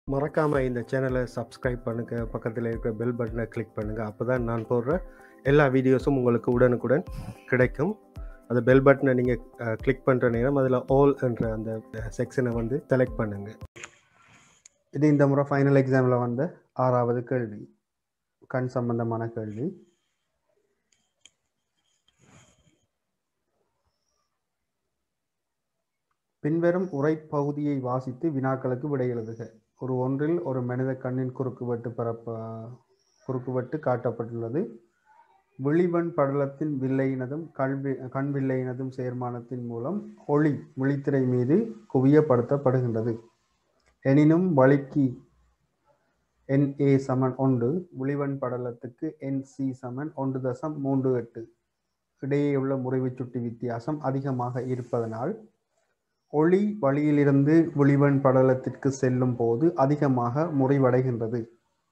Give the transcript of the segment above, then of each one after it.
மறக்காமல் இந்த சேனலை சப்ஸ்கிரைப் பண்ணுங்கள் பக்கத்தில் இருக்கிற பெல் பட்டனை கிளிக் பண்ணுங்கள் அப்போ தான் நான் போடுற எல்லா வீடியோஸும் உங்களுக்கு உடனுக்குடன் கிடைக்கும் அந்த பெல் பட்டனை நீங்கள் கிளிக் பண்ணுற நேரம் அதில் ஆல் என்ற அந்த செக்ஷனை வந்து செலக்ட் பண்ணுங்கள் இது இந்த முறை ஃபைனல் எக்ஸாமில் வந்த ஆறாவது கேள்வி கண் சம்பந்தமான கேள்வி பின்வரும் உரைப்பகுதியை வாசித்து வினாக்களுக்கு விடை எழுதுக ஒரு ஒன்றில் ஒரு மனித கண்ணின் குறுக்குவெட்டு பரப்ப குறுக்குவெட்டு காட்டப்பட்டுள்ளது விழிவன் படலத்தின் வில்லையினதும் கல்வி கண் வில்லையினதும் சேர்மானத்தின் மூலம் ஒளி விழித்திரை மீது குவியப்படுத்தப்படுகின்றது எனினும் வழிக்கு என் ஏ சமன் ஒன்று விழிவன் படலத்துக்கு என் சி சமன் ஒன்று தசம் மூன்று எட்டு இடையேயுள்ள முறிவு சுட்டி வித்தியாசம் அதிகமாக இருப்பதனால் ஒளி வழியிலிருந்து விழிவன் படலத்திற்கு செல்லும் போது அதிகமாக முறிவடைகின்றது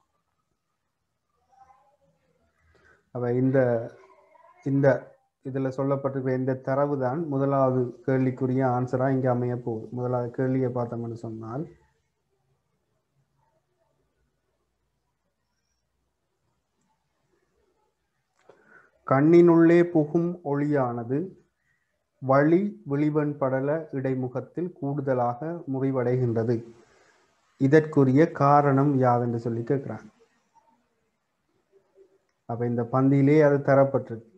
அவ இந்த இந்த இதில் சொல்லப்பட்டிருக்கிற இந்த தரவு தான் முதலாவது கேள்விக்குரிய ஆன்சராக இங்கே அமைய போகுது முதலாவது கேள்வியை பார்த்தோம்னு சொன்னால் கண்ணினுள்ளே புகும் ஒளியானது வழி விழிவன் படல இடைமுகத்தில் கூடுதலாக முறிவடைகின்றது இதற்குரிய காரணம் யாதென்று சொல்லி கேட்குறாங்க அப்ப இந்த பந்தியிலே அது தரப்பட்டிருக்கு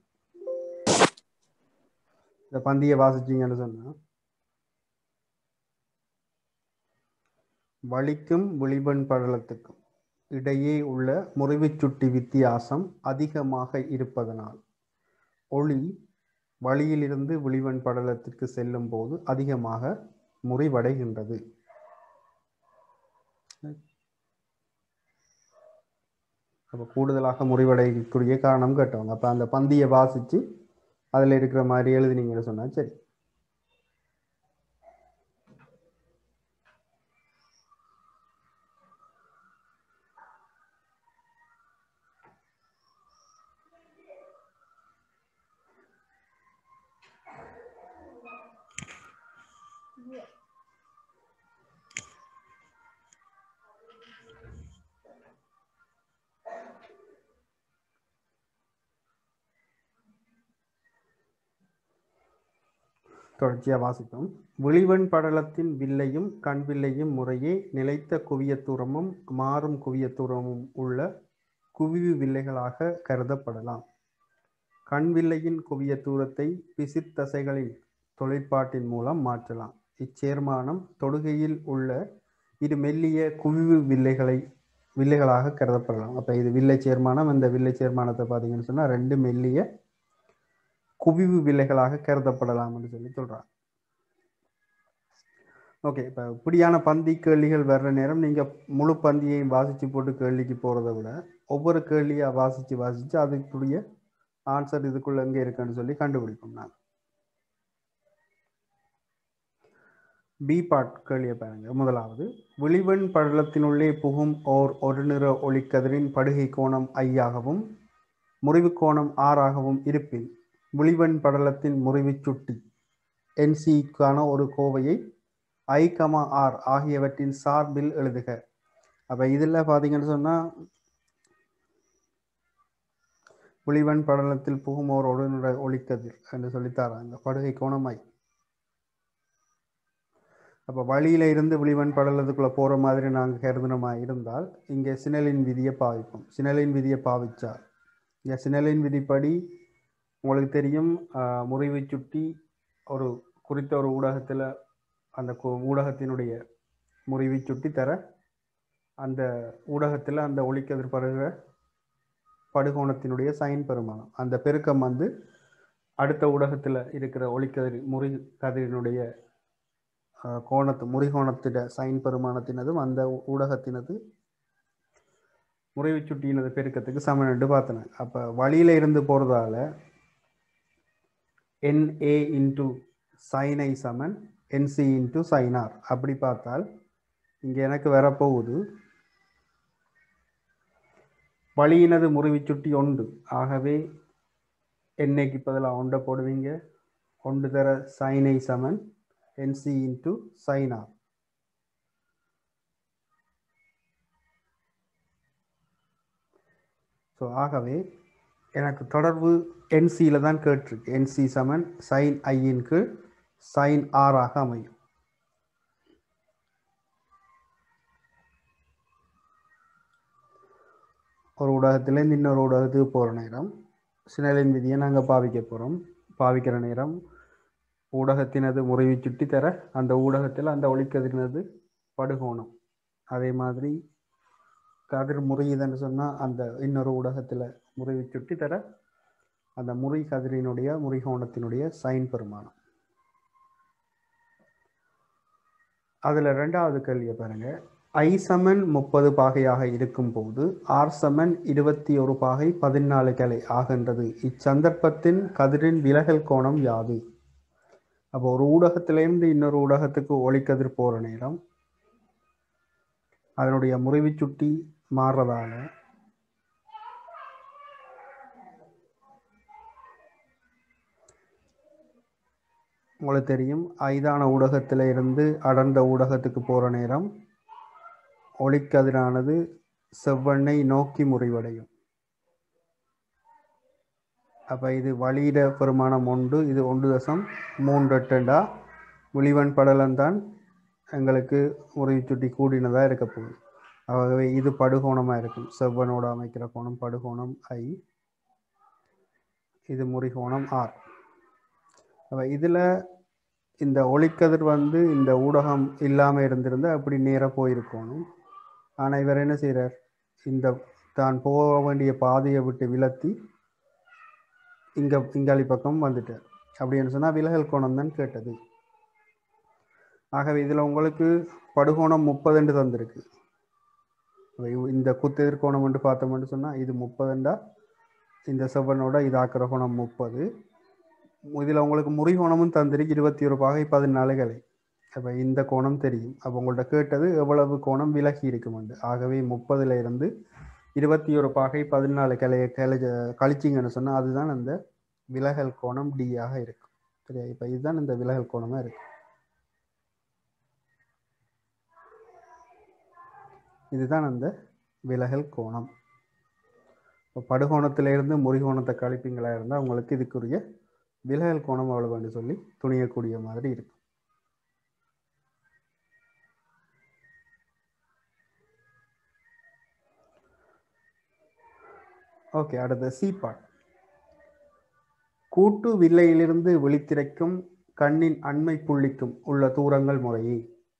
இந்த பந்தியை வாசிச்சீங்கன்னு சொன்னா வலிக்கும் விழிவன் படலத்துக்கும் இடையே உள்ள முறிவு சுட்டி வித்தியாசம் அதிகமாக இருப்பதனால் ஒளி வழியிலிருந்து விழிவன் படலத்திற்கு செல்லும் போது அதிகமாக முறிவடைகின்றது அப்போ கூடுதலாக முறிவடையக்கூடிய காரணம் கேட்டவங்க அப்போ அந்த பந்தியை வாசித்து அதில் இருக்கிற மாதிரி எழுதினீங்கன்னு சொன்னால் சரி தொடர்ச்சியாக வாசிப்போம் விழிவன் படலத்தின் வில்லையும் கண் வில்லையும் முறையே நிலைத்த குவியத்தூரமும் மாறும் குவியத்தூரமும் உள்ள குவிவு வில்லைகளாக கருதப்படலாம் கண் வில்லையின் குவிய தூரத்தை பிசித் தசைகளின் தொழிற்பாட்டின் மூலம் மாற்றலாம் இச்சேர்மானம் தொடுகையில் உள்ள இரு மெல்லிய குவிவு வில்லைகளை வில்லைகளாக கருதப்படலாம் அப்போ இது வில்லை சேர்மானம் இந்த வில்லை சேர்மானத்தை பார்த்தீங்கன்னு சொன்னால் ரெண்டு மெல்லிய குவிவு விலைகளாக கருதப்படலாம் என்று சொல்லி சொல்றாங்க ஓகே இப்போ இப்படியான பந்தி கேள்விகள் வர்ற நேரம் நீங்கள் முழு பந்தியையும் வாசித்து போட்டு கேள்விக்கு போகிறத விட ஒவ்வொரு கேள்வியாக வாசித்து வாசித்து அதுக்குரிய ஆன்சர் இதுக்குள்ள எங்கே இருக்குன்னு சொல்லி கண்டுபிடிப்போம் நான் பி பாட் கேள்வியை பாருங்க முதலாவது விழிவன் படலத்தினுள்ளே புகும் ஓர் ஒரு நிற ஒளிக்கதிரின் படுகை கோணம் ஐயாகவும் முறிவு கோணம் ஆறாகவும் இருப்பின் விழிவன் படலத்தின் முறிவு சுட்டி என்சிக்கான ஒரு கோவையை ஐ கமா ஆர் ஆகியவற்றின் சார்பில் எழுதுக அப்போ இதில் பார்த்தீங்கன்னு சொன்னால் விழிவன் படலத்தில் புகுமோர் ஒடுனுட ஒளிக்கதிர் என்று சொல்லித்தாராங்க படுகை கோணம் ஐ அப்போ வழியில இருந்து விழிவன் படலத்துக்குள்ளே போகிற மாதிரி நாங்கள் கருதினமா இருந்தால் இங்கே சினலின் விதியை பாவிப்போம் சினலின் விதியை பாவிச்சால் இங்கே சினலின் விதிப்படி உங்களுக்கு தெரியும் முறிவை சுட்டி ஒரு குறித்த ஒரு ஊடகத்தில் அந்த ஊடகத்தினுடைய முறிவை சுட்டி தர அந்த ஊடகத்தில் அந்த ஒளிக்கதிர் படுகிற படுகோணத்தினுடைய சைன் பெருமானம் அந்த பெருக்கம் வந்து அடுத்த ஊடகத்தில் இருக்கிற ஒளிக்கதிர் முறி கதிரினுடைய கோணத்து முறிகோணத்திட சைன் பெருமானத்தினதும் அந்த ஊடகத்தினது முறிவு சுட்டியினது பெருக்கத்துக்கு சமன் பார்த்தன அப்போ வழியில இருந்து போகிறதால என்ஏ இன்ட்டு சைன் ஐ சமன் என்சி இன்ட்டு சைனார் அப்படி பார்த்தால் இங்கே எனக்கு வரப்போகுது வழியினது முறிவு சுட்டி ஒன்று ஆகவே என்னைக்கு பதிலாக ஒன்றை போடுவீங்க ஒன்று தர சைன் ஐ சமன் என்சி இன்ட்டு சைனார் ஸோ ஆகவே எனக்கு தொடர்பு என்சியில் தான் கேட்டிருக்கு என்சி சமன் சைன் ஐயின் கீழ் சைன் ஆறாக அமையும் ஒரு ஊடகத்திலேருந்து இன்னொரு ஊடகத்துக்கு போகிற நேரம் சினலின் விதியை நாங்கள் பாவிக்க போகிறோம் பாவிக்கிற நேரம் ஊடகத்தினது முறைவை சுட்டி தர அந்த ஊடகத்தில் அந்த ஒளிக்கதிரினது படுகோணம் அதே மாதிரி கதிர் முறையுதுன்னு சொன்னால் அந்த இன்னொரு ஊடகத்தில் முறைவை சுட்டி தர அந்த முறை கதிரினுடைய முறிகோணத்தினுடைய சைன் பெருமானம் அதில் ரெண்டாவது கேள்வியை பாருங்கள் ஐ சமன் முப்பது பாகையாக இருக்கும்போது ஆர் சமன் இருபத்தி ஒரு பாகை பதினாலு கலை ஆகின்றது இச்சந்தர்ப்பத்தின் கதிரின் விலகல் கோணம் யாது அப்போ ஒரு ஊடகத்திலேருந்து இன்னொரு ஊடகத்துக்கு ஒளிக்கதிர் போகிற நேரம் அதனுடைய முறிவு சுட்டி மாறுறதால உங்களுக்கு தெரியும் ஐதான ஊடகத்தில் இருந்து அடர்ந்த ஊடகத்துக்கு போகிற நேரம் ஒளிக்கதிரானது செவ்வெண்ணை நோக்கி முறிவடையும் அப்போ இது வழியிட பெருமானம் ஒன்று இது ஒன்று தசம் மூன்று எட்டுண்டா விழிவன் படலம்தான் எங்களுக்கு முறிவு சுட்டி கூடினதாக இருக்க போகுது ஆகவே இது படுகோணமாக இருக்கும் செவ்வனோடு அமைக்கிற கோணம் படுகோணம் ஐ இது முறிகோணம் ஆர் அப்போ இதில் இந்த ஒளிக்கதிர் வந்து இந்த ஊடகம் இல்லாமல் இருந்திருந்தால் அப்படி நேராக போயிருக்கணும் ஆனால் இவர் என்ன செய்கிறார் இந்த தான் போக வேண்டிய பாதையை விட்டு விலத்தி இங்கே இங்காளி பக்கம் வந்துட்டார் அப்படின்னு சொன்னால் விலகல் கோணம் தான் கேட்டது ஆகவே இதில் உங்களுக்கு படுகோணம் முப்பதுண்டு தந்திருக்கு இந்த குத்தெதிர் கோணம் என்று பார்த்தோம்னு சொன்னால் இது முப்பதுண்டா இந்த செவ்வனோட இது ஆக்கிற கோணம் முப்பது இதில் உங்களுக்கு முறிகோணமும் தந்திருக்கு இருபத்தி ஒரு பாகை பதினாலு கலை அப்போ இந்த கோணம் தெரியும் அப்போ உங்கள்ட்ட கேட்டது எவ்வளவு கோணம் விலகி இருக்குமெண்டு ஆகவே முப்பதுல இருந்து இருபத்தி ஒரு பாகை பதினாலு கிளைய கிளை கழிச்சிங்கன்னு சொன்னால் அதுதான் அந்த விலகல் கோணம் டியாக இருக்கும் சரியா இப்போ இதுதான் இந்த விலகல் கோணமாக இருக்கு இதுதான் அந்த விலகல் கோணம் இப்போ படுகோணத்திலிருந்து முறிகோணத்தை கழிப்பீங்களா இருந்தால் உங்களுக்கு இதுக்குரிய விலகல் கோணம் அவ்வளவுன்னு சொல்லி துணியக்கூடிய மாதிரி இருக்கும் ஓகே அடுத்த சி பார்ட் கூட்டு வில்லையிலிருந்து விழித்திரைக்கும் கண்ணின் அண்மை புள்ளிக்கும் உள்ள தூரங்கள் முறையே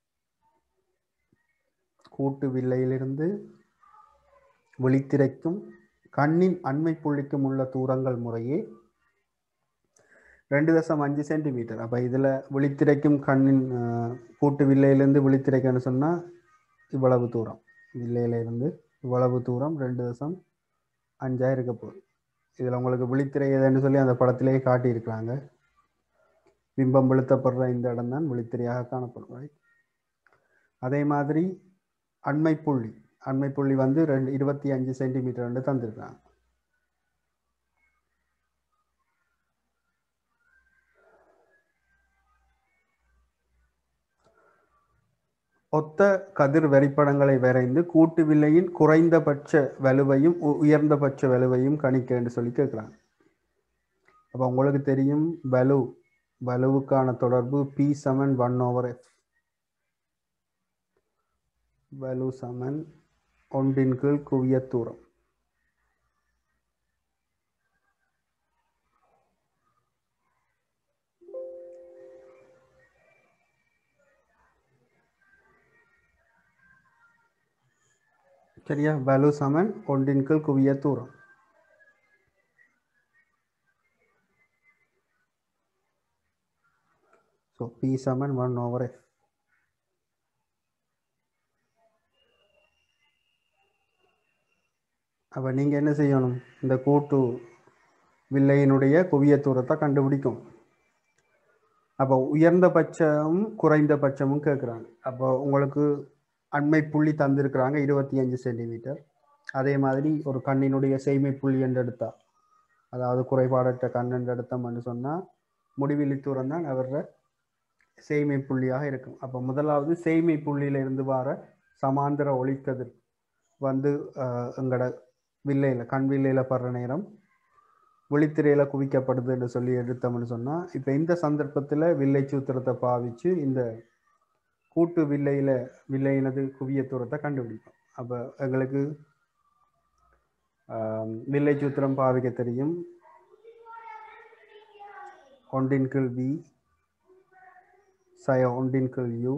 கூட்டு வில்லையிலிருந்து விழித்திரைக்கும் கண்ணின் அண்மை புள்ளிக்கும் உள்ள தூரங்கள் முறையே ரெண்டு தசம் அஞ்சு சென்டிமீட்டர் அப்போ இதில் விழித்திரைக்கும் கண்ணின் கூட்டு வில்லையிலேருந்து விழித்திரைக்கன்னு சொன்னால் இவ்வளவு தூரம் வில்லையிலேருந்து இவ்வளவு தூரம் ரெண்டு தசம் அஞ்சாக இருக்க போகுது இதில் உங்களுக்கு விழித்திரை எதுன்னு சொல்லி அந்த படத்திலேயே காட்டியிருக்கிறாங்க பிம்பம் விழுத்தப்படுற இந்த இடம் தான் விழித்திரையாக காணப்படும் ரைட் அதே மாதிரி அண்மை புள்ளி அண்மை புள்ளி வந்து ரெண்டு இருபத்தி அஞ்சு சென்டிமீட்டர் ரெண்டு தந்திருக்காங்க ஒத்த கதிர் வரிப்படங்களை வரைந்து கூட்டு வில்லையின் குறைந்தபட்ச வலுவையும் உயர்ந்தபட்ச வலுவையும் கணிக்க என்று சொல்லி கேட்குறாங்க அப்போ உங்களுக்கு தெரியும் வலு வலுவுக்கான தொடர்பு பி சமன் ஒன் ஓவர் எஃப் வலு சமன் ஒன்றின் கீழ் குவிய தூரம் சரியா வலு சமன் ஒன்றின் கீழ் குவிய தூரம் ஸோ பி சமன் ஒன் ஓவர் எஃப் அப்போ நீங்கள் என்ன செய்யணும் இந்த கூட்டு வில்லையினுடைய குவிய தூரத்தை கண்டுபிடிக்கும் அப்போ உயர்ந்தபட்சமும் குறைந்தபட்சமும் கேட்குறாங்க அப்போ உங்களுக்கு அண்மை புள்ளி தந்திருக்கிறாங்க இருபத்தி அஞ்சு சென்டிமீட்டர் அதே மாதிரி ஒரு கண்ணினுடைய செய்மை புள்ளி என்று எடுத்தா அதாவது குறைபாடற்ற கண் என்று எடுத்தோம்னு சொன்னால் முடிவிலி தூரம் தான் அவர செய்மை புள்ளியாக இருக்கும் அப்போ முதலாவது செய்மை புள்ளியில இருந்து வர சமாந்திர ஒளிக்கதிர் வந்து எங்களோட வில்லையில் கண் வில்லையில் படுற நேரம் விழித்திரையில் குவிக்கப்படுது என்று சொல்லி எடுத்தோம்னு சொன்னால் இப்போ இந்த சந்தர்ப்பத்தில் வில்லை சூத்திரத்தை பாவிச்சு இந்த கூட்டு வில்லையில் வில்லையினது குவிய தூரத்தை கண்டுபிடிப்போம் அப்போ எங்களுக்கு ஆம், வில்லை சூத்திரம் பாவிக்க தெரியும் ஒன்றின் கீழ் வி சய ஒன்றின் கீழ் யூ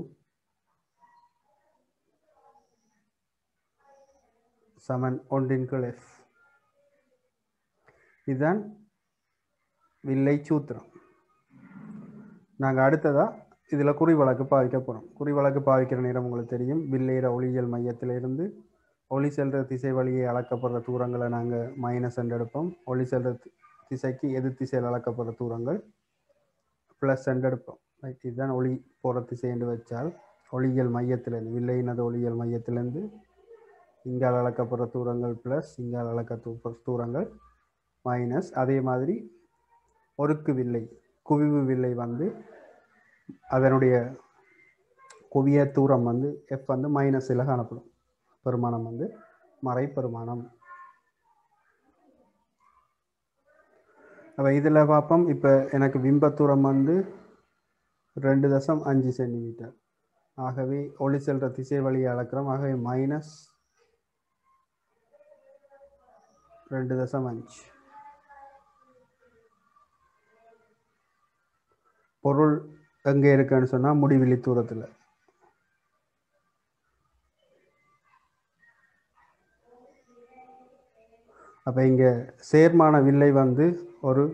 சமன் ஒன்றின் கீழ் எஃப் இதுதான் வில்லை சூத்திரம் நாங்கள் அடுத்ததா இதில் குறி வழக்கு பாவிக்க போகிறோம் குறி வழக்கு பாவிக்கிற நேரம் உங்களுக்கு தெரியும் வில்லையிற ஒளியியல் மையத்திலிருந்து ஒளி செல்ற திசை வழியே அளக்கப்படுற தூரங்களை நாங்கள் மைனஸ் என்று எடுப்போம் ஒளி செல்ற தி- திசைக்கு எதிர் திசையில் அளக்கப்படுற தூரங்கள் ப்ளஸ் என்று எடுப்போம் ரைட் இதுதான் ஒளி போகிற திசை என்று வச்சால் ஒளியியல் மையத்திலேருந்து வில்லையினது ஒளியியல் மையத்திலேருந்து இங்கால் அளக்கப்படுற தூரங்கள் ப்ளஸ் இங்கால் அளக்க தூ- தூரங்கள் மைனஸ் அதே மாதிரி ஒருக்கு வில்லை குவிவு வில்லை வந்து அதனுடைய குவிய தூரம் வந்து எஃப் வந்து மைனஸில் காணப்படும் பெருமானம் வந்து மறை பெருமானம் அப்போ இதில் பார்ப்போம் இப்போ எனக்கு பிம்ப தூரம் வந்து ரெண்டு தசம் அஞ்சு சென்டிமீட்டர் ஆகவே ஒளி செல்ற திசை வழியை அளக்கிறோம் ஆகவே மைனஸ் ரெண்டு தசம் அஞ்சு பொருள் எங்கே இருக்குன்னு சொன்னால் முடிவிலி தூரத்தில் அப்போ இங்கே சேர்மான வில்லை வந்து ஒரு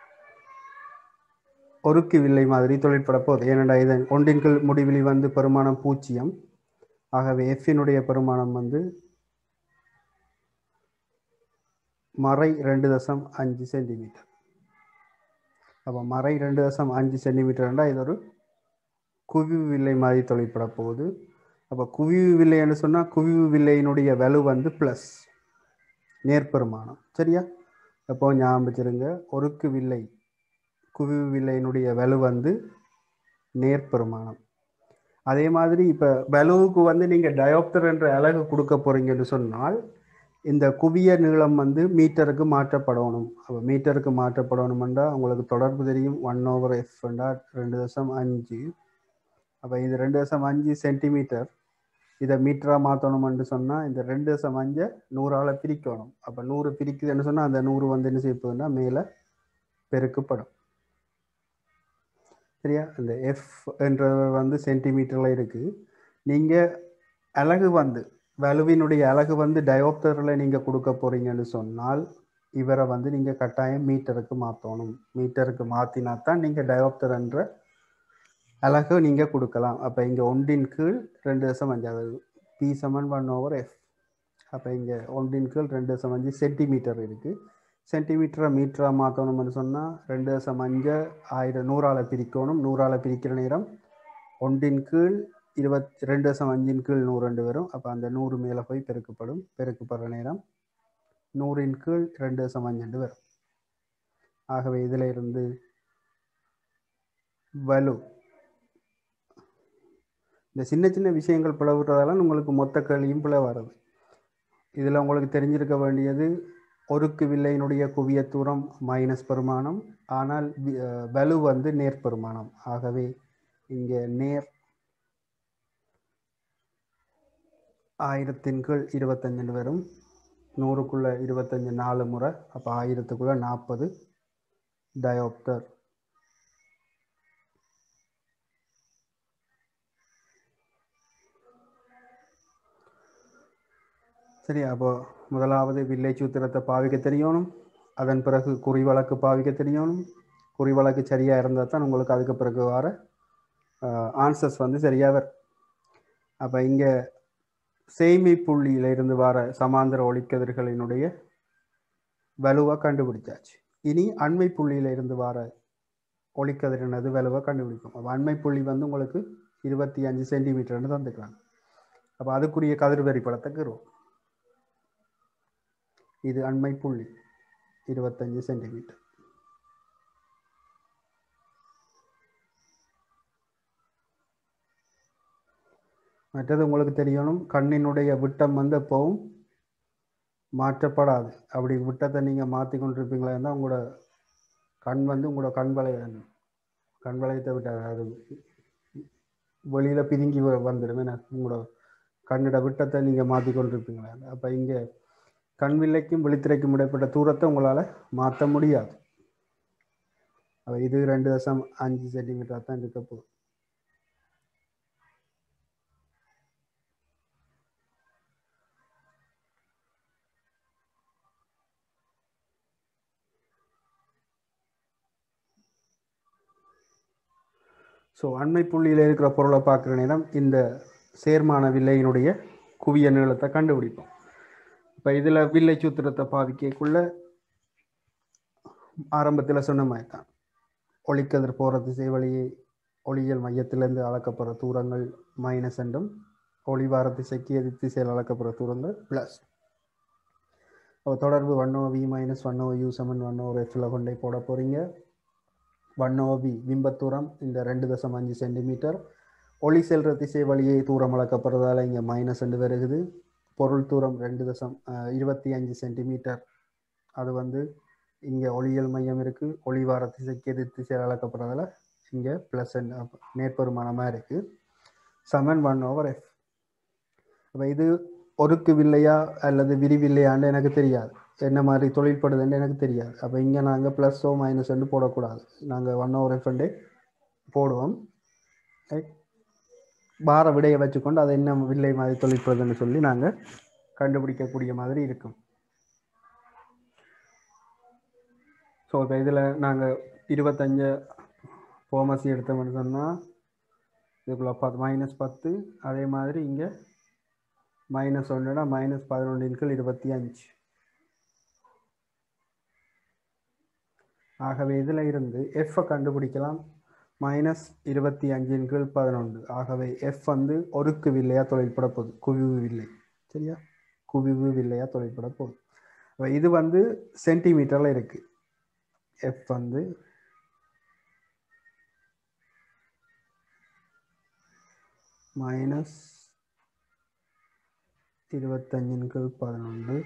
ஒருக்கு வில்லை மாதிரி தொழிற்பட போகுது ஏனெண்டா இதன் ஒன்றின் கீழ் முடிவிலி வந்து பெருமானம் பூஜ்ஜியம் ஆகவே எஃபினுடைய பெருமானம் வந்து மறை ரெண்டு தசம் அஞ்சு சென்டிமீட்டர் அப்போ மறை ரெண்டு தசம் அஞ்சு சென்டிமீட்டர்ண்டா இது ஒரு குவிவு வில்லை மாதிரி தொழிற்பட போகுது அப்போ குவிவு வில்லைன்னு சொன்னால் குவிவு வில்லையினுடைய வலு வந்து ப்ளஸ் நேர்பெருமானம் சரியா அப்போ ஞாபகம் வச்சிருங்க ஒருக்கு வில்லை குவிவு வில்லையினுடைய வலு வந்து நேர்பெருமானம் அதே மாதிரி இப்போ வலுவுக்கு வந்து நீங்கள் டயோப்டர் என்ற அலகு கொடுக்க போறீங்கன்னு சொன்னால் இந்த குவிய நீளம் வந்து மீட்டருக்கு மாற்றப்படணும் அப்போ மீட்டருக்கு மாற்றப்படணுமெண்டா உங்களுக்கு தொடர்பு தெரியும் ஒன் ஓவர் எஃப்ண்டா ரெண்டு தசம் அஞ்சு அப்போ இது ரெண்டு தசம் அஞ்சு சென்டிமீட்டர் இதை மீட்டராக மாற்றணும்னு சொன்னால் இந்த ரெண்டு தசம் அஞ்சை நூறால் பிரிக்கணும் அப்போ நூறு பிரிக்குதுன்னு சொன்னால் அந்த நூறு வந்து என்ன செய்ய போகுதுன்னா மேலே பெருக்கப்படும் சரியா இந்த எஃப் என்றது வந்து சென்டிமீட்டரில் இருக்குது நீங்கள் அலகு வந்து வலுவினுடைய அலகு வந்து டயோப்டரில் நீங்கள் கொடுக்க போகிறீங்கன்னு சொன்னால் இவரை வந்து நீங்கள் கட்டாயம் மீட்டருக்கு மாற்றணும் மீட்டருக்கு மாற்றினா தான் நீங்கள் டயோப்டர் என்ற அலகு நீங்கள் கொடுக்கலாம் அப்போ இங்கே ஒன்றின் கீழ் ரெண்டு தசம் அஞ்சு அதாவது பி சமன் ஒன் ஓவர் எஃப் அப்போ இங்கே ஒன்றின் கீழ் ரெண்டு தசம் அஞ்சு சென்டிமீட்டர் இருக்குது சென்டிமீட்டரை மீட்டராக மாற்றணும்னு சொன்னால் ரெண்டு தசம் அஞ்சை ஆயிரம் நூறால் பிரிக்கணும் நூறால் பிரிக்கிற நேரம் ஒன்றின் கீழ் இருபத்தி ரெண்டு தசம் அஞ்சின் கீழ் நூறு ரெண்டு வரும் அப்போ அந்த நூறு மேலே போய் பெருக்கப்படும் பெருக்கப்படுற நேரம் நூறின் கீழ் ரெண்டு தசம் அஞ்சு வரும் ஆகவே இதில் இருந்து வலு இந்த சின்ன சின்ன விஷயங்கள் பிளவுறதால உங்களுக்கு மொத்த கேள்வியும் பிளவு வருது இதில் உங்களுக்கு தெரிஞ்சிருக்க வேண்டியது ஒருக்கு வில்லையினுடைய குவிய தூரம் மைனஸ் பெருமானம் ஆனால் வி- அஹ் வலு வந்து நேர் பெருமானம் ஆகவே இங்கே நேர் ஆயிரத்தின் கீழ் இருபத்தஞ்சுன்னு வரும் நூறுக்குள்ள இருபத்தஞ்சு நாலு முறை அப்போ ஆயிரத்துக்குள்ள நாற்பது டயோப்டர் சரி அப்போ முதலாவது வில்லை சூத்திரத்தை பாவிக்க தெரியணும் அதன் பிறகு குறி வழக்கு பாவிக்க தெரியணும் குறி வழக்கு சரியாக இருந்தால் தான் உங்களுக்கு அதுக்கு பிறகு வர ஆன்சர்ஸ் வந்து சரியாக வரும் அப்போ இங்கே சேமி புள்ளியில இருந்து வர சமாந்தர ஒளிக்கதிர்களினுடைய வலுவை கண்டுபிடிச்சாச்சு இனி அண்மை புள்ளியில இருந்து வர ஒளிக்கதிரினது வலுவை கண்டுபிடிக்கும் அப்போ அண்மை புள்ளி வந்து உங்களுக்கு இருபத்தி அஞ்சு சென்டிமீட்டர்னு தந்துக்கிறாங்க அப்போ அதுக்குரிய கதிர் வரிப்படத்தை கருவோம் இது அண்மை புள்ளி இருபத்தஞ்சு சென்டிமீட்டர் மற்றது உங்களுக்கு தெரியணும் கண்ணினுடைய விட்டம் வந்து எப்பவும் மாற்றப்படாது அப்படி விட்டத்தை நீங்கள் மாற்றி கொண்டிருப்பீங்களா இருந்தால் உங்களோட கண் வந்து உங்களோட கண் வளைய கண் வளையத்தை விட்ட அது வெளியில் பிதுங்கி வ- வந்துடும் ஏன்னா உங்களோட கண்ணோட விட்டத்தை நீங்கள் மாற்றி கொண்டிருப்பீங்களா அப்போ இங்கே கண் வில்லைக்கும் விழித்திரைக்கும் இடைப்பட்ட தூரத்தை உங்களால் மாற்ற முடியாது அப்ப இது ரெண்டு தசம் அஞ்சு சென்டிமீட்டர் தான் இருக்க போகுது ஸோ அண்மை புள்ளியில் இருக்கிற பொருளை பார்க்குற நேரம் இந்த சேர்மான வில்லையினுடைய குவிய நீளத்தை கண்டுபிடிப்போம் இப்போ இதில் வில்லை சூத்திரத்தை பாதிக்கக்குள்ள ஆரம்பத்தில் சொன்ன மாதிரி தான் ஒளிக்கதிர் போகிற திசை வழியே ஒளியியல் மையத்திலேருந்து அளக்கப்படுற தூரங்கள் மைனஸ் என்றும் ஒளிவார திசைக்கு எதிர் திசையில் அளக்கப்படுற தூரங்கள் ப்ளஸ் தொடர்பு one O V minus one O U சமன் ஒன் ஓ எஃப்ல கொண்டே போட போகிறீங்க ஒன் ஓ வி பிம்பத்தூரம் இந்த ரெண்டு தசம் அஞ்சு சென்டிமீட்டர் ஒளி செல்ற திசை வழியே தூரம் அளக்கப்படுறதால இங்கே மைனஸ் ரெண்டு வருகுது பொருள் தூரம் ரெண்டு தசம் அஹ், இருபத்தி அஞ்சு சென்டிமீட்டர் அது வந்து இங்கே ஒளியியல் மையம் இருக்குது ஒளிவார திசைக்கு எதிர் திசையில் அளக்கப்படுறதால இங்கே ப்ளஸ் நேர்பெருமானமாக இருக்குது சமன் ஒன் ஓவர் எஃப் அப்போ இது ஒருக்கு வில்லையா அல்லது விரிவில்லையான்னு எனக்கு தெரியாது என்ன மாதிரி தொழில்படுதுன்னு எனக்கு தெரியாது அப்போ இங்கே நாங்கள் ப்ளஸ்ஸோ மைனஸ்ன்னு போடக்கூடாது நாங்கள் ஒன் ஓவர் எஃப்ண்டே போடுவோம் Right? பார விடையை வச்சுக்கொண்டு அதை என்ன வில்லை மாதிரி தொழிற்படுதுன்னு சொல்லி நாங்கள் கண்டுபிடிக்கக்கூடிய மாதிரி இருக்கும் ஸோ இப்போ இதில் நாங்கள் இருபத்தஞ்சு போமசி எடுத்தோம்னு சொன்னால் இதுக்குள்ள பத்து மைனஸ் பத்து அதே மாதிரி இங்கே மைனஸ் ஒன்றுனா மைனஸ் பதினொன்றின்கள் இருபத்தி அஞ்சு ஆகவே இதில் இருந்து எஃப்பை கண்டுபிடிக்கலாம் மைனஸ் இருபத்தி அஞ்சின் கீழ் பதினொன்று ஆகவே எஃப் வந்து ஒருக்கு வில்லையா தொழில்பட போகுது குவிவு வில்லை சரியா குவிவு வில்லையா தொழில்பட போகுது அப்ப இது வந்து சென்டிமீட்டரில் இருக்கு எஃப் வந்து மைனஸ் இருபத்தஞ்சின் கீழ் பதினொன்று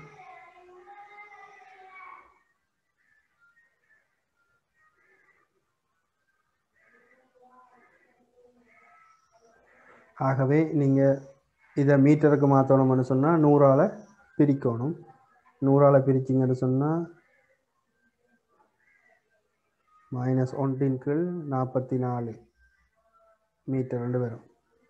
ஆகவே நீங்கள் இதை மீட்டருக்கு மாற்றணும்னு சொன்னால் நூறால் பிரிக்கணும் நூறால் பிரிச்சிங்கன்னு சொன்னால் மைனஸ் ஒன்றின் கீழ் நாற்பத்தி நாலு மீட்டர் ரெண்டு வரும்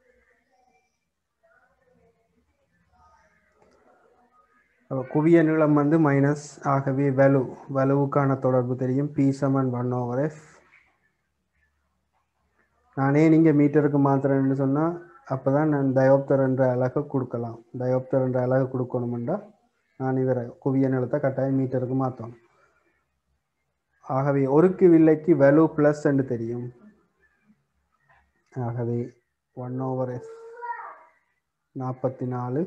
அப்போ குவிய நீளம் வந்து மைனஸ் ஆகவே வலு வலுவுக்கான தொடர்பு தெரியும் பி சமன் ஒன் ஓவர் எஃப் நானே நீங்கள் மீட்டருக்கு மாத்திரன்னு சொன்னால் அப்போ தான் நான் டயோப்தர் என்ற அலகை கொடுக்கலாம் டயோப்தர் என்ற அலகை கொடுக்கணுமெண்டா நான் இவரை குவிய நிலத்தை கட்டாயம் மீட்டருக்கு மாற்றணும் ஆகவே ஒருக்கு வில்லைக்கு வேல்யூ ப்ளஸ் என்று தெரியும் ஆகவே ஒன் ஓவர் எஃப் நாற்பத்தி நாலு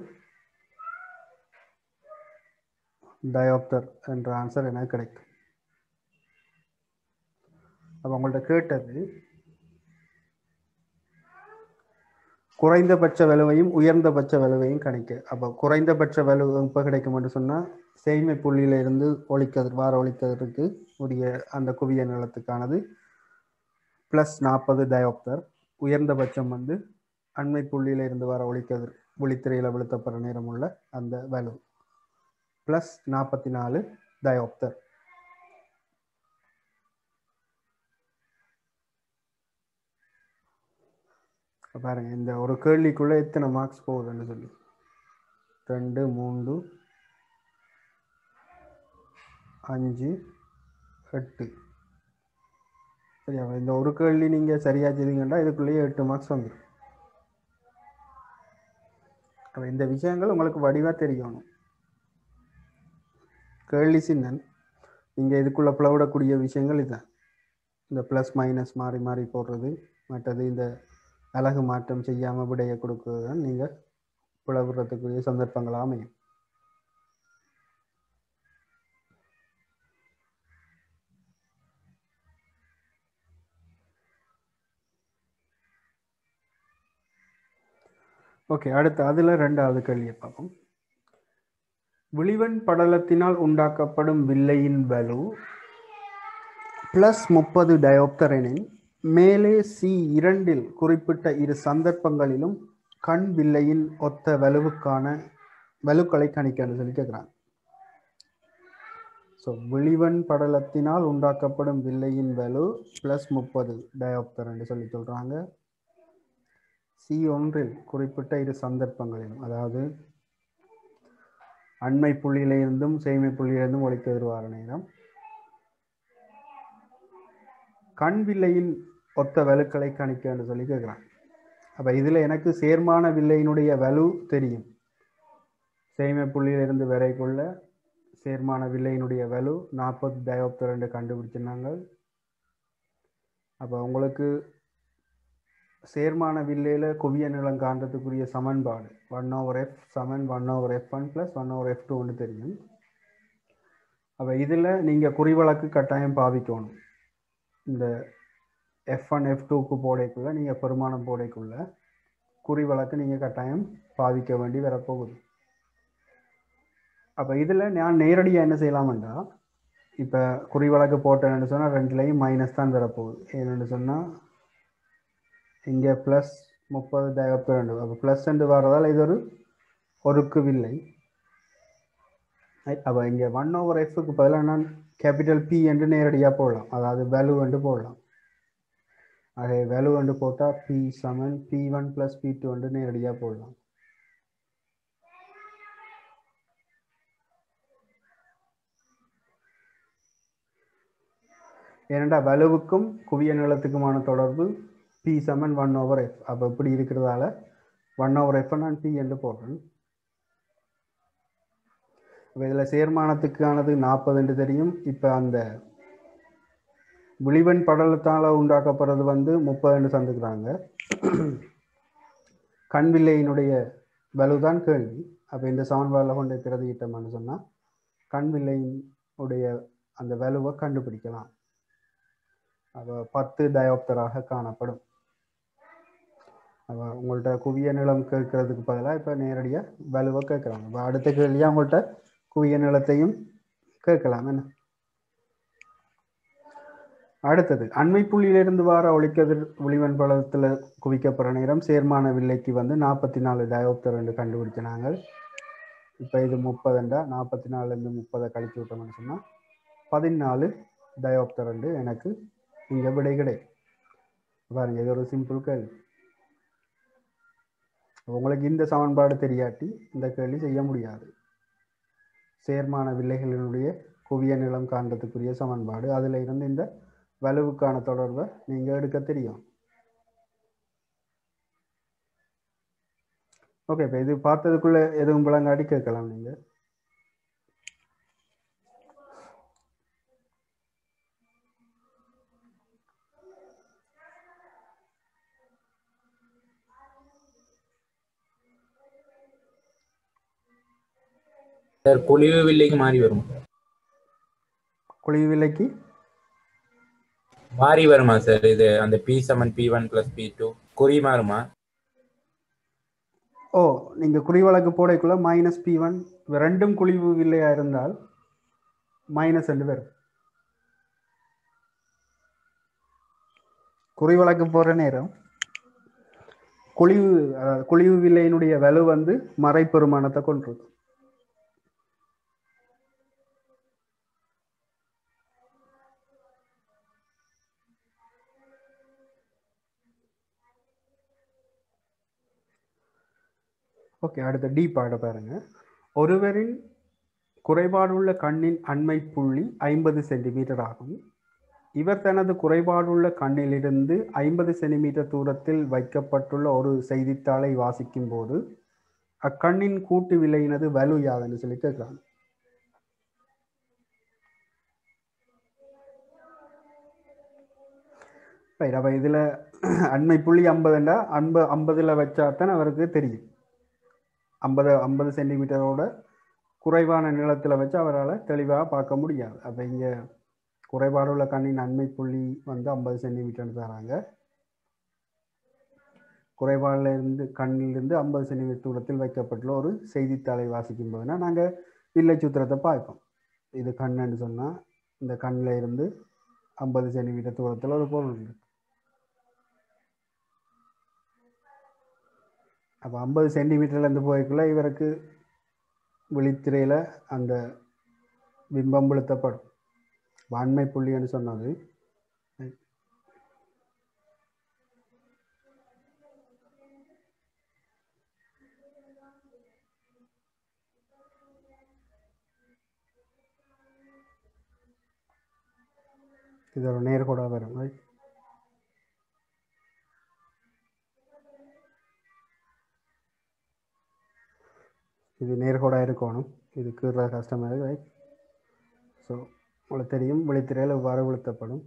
டயோப்தர் என்ற ஆன்சர் எனக்கு கிடைக்கும் அப்போ உங்கள்ட்ட கேட்டது குறைந்தபட்ச விளைவையும் உயர்ந்தபட்ச விளைவையும் கணிக்க அப்போ குறைந்தபட்ச விளைவு எப்போ கிடைக்கும் என்று சொன்னால் செய்மை புள்ளியில இருந்து ஒளிக்கதிர் வார ஒளிக்கதிருக்கு உரிய அந்த குவிய நிலத்துக்கானது ப்ளஸ் நாற்பது டயோப்தர் உயர்ந்தபட்சம் வந்து அண்மை புள்ளியில இருந்து வர ஒளிக்கதிர் ஒளித்திரையில் வெளுத்தப்படுற நேரம் உள்ள அந்த வேல்யூ ப்ளஸ் நாற்பத்தி நாலு டயோப்தர் பாருங்க இந்த ஒரு கேள்விக்குள்ள எத்தனை மார்க்ஸ் போகுதுன்னு சொல்லி ரெண்டு மூன்று அஞ்சு எட்டு சரியா இந்த ஒரு கேள்வி நீங்கள் சரியா செய்தீங்கன்னா இதுக்குள்ளேயே எட்டு மார்க்ஸ் வந்துடும் அப்போ இந்த விஷயங்கள் உங்களுக்கு வடிவாக தெரியணும் கேள்வி சின்னன் நீங்கள் இதுக்குள்ளே பிளவிடக்கூடிய விஷயங்கள் இதுதான் இந்த ப்ளஸ் மைனஸ் மாறி மாறி போடுறது மற்றது இந்த அழகு மாற்றம் செய்யாமல் விடையை கொடுக்கிறது தான் நீங்கள் பிளவுறதுக்குரிய சந்தர்ப்பங்கள் அமையும் ஓகே அடுத்து அதில் ரெண்டாவது கேள்வியை பார்ப்போம் விழிவன் படலத்தினால் உண்டாக்கப்படும் வில்லையின் வலு பிளஸ் முப்பது டயோப்தரெனின் மேலே சி இரண்டில் குறிப்பிட்ட இரு சந்தர்ப்பங்களிலும் கண் வில்லையின் ஒத்த வலுவுக்கான வலுக்களை கணிக்கன்னு சொல்லி கேட்குறாங்க ஸோ விழிவன் படலத்தினால் உண்டாக்கப்படும் வில்லையின் வலு பிளஸ் முப்பது டயோப்தரன்னு சொல்லி சொல்கிறாங்க சி ஒன்றில் குறிப்பிட்ட இரு சந்தர்ப்பங்களிலும் அதாவது அண்மை புள்ளியிலிருந்தும் சேமை புள்ளியிலிருந்தும் ஒழிக்க வருவார நேரம் கண் வில்லையின் ஒத்த வலுக்களை கணிக்கன்னு சொல்லி கேட்குறான் அப்போ இதில் எனக்கு சேர்மான வில்லையினுடைய வலு தெரியும் சேமை புள்ளியிலிருந்து வரைக்குள்ள சேர்மான வில்லையினுடைய வலு நாற்பது டயோப்தர் ரெண்டு கண்டுபிடிச்சிருந்தாங்க அப்போ உங்களுக்கு சேர்மான வில்லையில் குவிய நிலம் காண்றதுக்குரிய சமன்பாடு ஒன் ஓவர் எஃப் சமன் one over F one plus one over F two ஒன்று தெரியும் அப்போ இதில் நீங்கள் குறிவழக்கு கட்டாயம் பாவிக்கணும் இந்த எஃப் ஒன் எஃப் டூக்கு போடைக்குள்ளே நீங்கள் பெருமானம் போடைக்குள்ள குறிவழக்கு நீங்கள் கட்டாயம் பாவிக்க வேண்டி வரப்போகுது அப்போ இதில் நான் நேரடியாக என்ன செய்யலாம்டா இப்போ குறிவழக்கு போட்டேன்னு சொன்னால் ரெண்டுலேயும் மைனஸ் தான் வரப்போகுது ஏன்னு சொன்னால் இங்கே ப்ளஸ் முப்பது டயோப்பு ரெண்டு அப்போ ப்ளஸ் ரெண்டு வர்றதால் இது ஒரு ஒருக்கு வில்லை அப்போ இங்கே ஒன் ஓவர் எஃப்க்கு பதிலாக நான் கேபிட்டல் பி என்று நேரடியாக போடலாம் அதாவது வேலு என்று போடலாம் அதே வேலு என்று போட்டால் P seven P one plus P two என்று நேரடியாக போடலாம் ஏனெண்டா வலுவுக்கும் குவிய நிலத்துக்குமான தொடர்பு P seven one over F அப்போ இப்படி இருக்கிறதால ஒன் ஓவர் எஃப் நான் பி என்று போடுறேன் இப்போ இதில் சேர்மானத்துக்கானது நாற்பது என்று தெரியும் இப்போ அந்த விழிவன் படலத்தால் உண்டாக்கப்படுறது வந்து முப்பதுன்னு சந்துக்கிறாங்க கண் வில்லையினுடைய வலுதான் கேள்வி அப்போ இந்த சமன்பாடில் கொண்டு பிரதியிட்டோம்னு சொன்னால் கண் வில்லையினுடைய அந்த வலுவை கண்டுபிடிக்கலாம் அப்போ பத்து டயோப்தராக காணப்படும் அப்போ உங்கள்கிட்ட குவிய நிலம் கேட்கறதுக்கு பதிலாக இப்போ நேரடியாக வலுவை கேட்குறாங்க இப்போ அடுத்த கேள்வியாக உங்கள்கிட்ட குவிய நிலத்தையும் கேட்கலாம் என்ன அடுத்தது அண்மை புள்ளியிலிருந்து வார ஒளிக்கதிர் ஒளிவன் பலத்தில் குவிக்கப்படுற நேரம் சேர்மான வில்லைக்கு வந்து நாற்பத்தி நாலு டயோப்தர் ரெண்டு கண்டுபிடிச்சினாங்க இப்போ இது முப்பதுண்டா நாற்பத்தி நாலுலேருந்து முப்பதை கழிச்சு விட்டோம்னு சொன்னால் பதினாலு டயோப்தர் ரெண்டு எனக்கு இங்கே விடை கிடைக்கும் பாருங்க இது ஒரு சிம்பிள் கேள்வி உங்களுக்கு இந்த சமன்பாடு தெரியாட்டி இந்த கேள்வி செய்ய முடியாது சேர்மான வில்லைகளினுடைய குவிய நிலம் காண்றதுக்குரிய சமன்பாடு அதில் இருந்து இந்த வலுவுக்கான தொடர்பை நீங்கள் எடுக்க தெரியும் ஓகே இப்போ இது பார்த்ததுக்குள்ள எதுவும் விளங்காட்டி கேட்கலாம் நீங்கள் சார் பொலிவு வில்லைக்கு மாறி வரும் குழிவு விலைக்கு மாறி வருமா சார் இது அந்த P seven P one plus P two குறி மாறுமா ஓ நீங்கள் குறிவழக்கு போடைக்குள்ள மைனஸ் பி ஒன் ரெண்டும் குழிவு வில்லையா இருந்தால் மைனஸ் ரெண்டு பேர் குறிவழக்கு போகிற நேரம் குழிவு அதாவது குழிவு வில்லையினுடைய வலு வந்து மறைப்பெருமானத்தை கொண்டிருக்கும் ஓகே அடுத்த டி பாட பாருங்க ஒருவரின் குறைபாடுள்ள கண்ணின் அண்மை புள்ளி ஐம்பது சென்டிமீட்டர் ஆகும் இவர் தனது குறைபாடுள்ள கண்ணிலிருந்து ஐம்பது சென்டிமீட்டர் தூரத்தில் வைக்கப்பட்டுள்ள ஒரு செய்தித்தாளை வாசிக்கும் போது அக்கண்ணின் கூட்டு விலையினது வலு யாதுன்னு சொல்லி கேட்குறாங்க ரைட் அப்போ இதில் அண்மை புள்ளி ஐம்பதுண்டா அன்ப ஐம்பதில் வச்சாத்தான் அவருக்கு தெரியும் ஐம்பது ஐம்பது சென்டிமீட்டரோட குறைவான நிலத்தில் வச்சு அவரால் தெளிவாக பார்க்க முடியாது அப்போ இங்கே குறைபாடுள்ள கண்ணின் நன்மை புள்ளி வந்து ஐம்பது சென்டிமீட்டர்னு தராங்க குறைபாடுல இருந்து கண்ணிலிருந்து ஐம்பது சென்டிமீட்டர் தூரத்தில் வைக்கப்பட்டுள்ள ஒரு செய்தித்தாளை வாசிக்கும் போதுனா நாங்கள் வில்லை சூத்திரத்தை பார்ப்போம் இது கண்ணுன்னு சொன்னால் இந்த கண்ணில் இருந்து ஐம்பது சென்டிமீட்டர் தூரத்தில் ஒரு பொருள் இருக்கு அப்போ ஐம்பது சென்டிமீட்டர்லேருந்து போய்க்குள்ள இவருக்கு விழித்திரையில் அந்த பிம்பம் விழுத்தப்படும் வன்மை புள்ளின்னு சொன்னது இது ஒரு நேர்கோடாக வரும் right? இது நேர்கோடாக இருக்கணும் இது கீற கஷ்டமாக இருக்கு ரைட் ஸோ உங்களுக்கு தெரியும் விழித்திரையில் இவ்வாறு விழுத்தப்படும்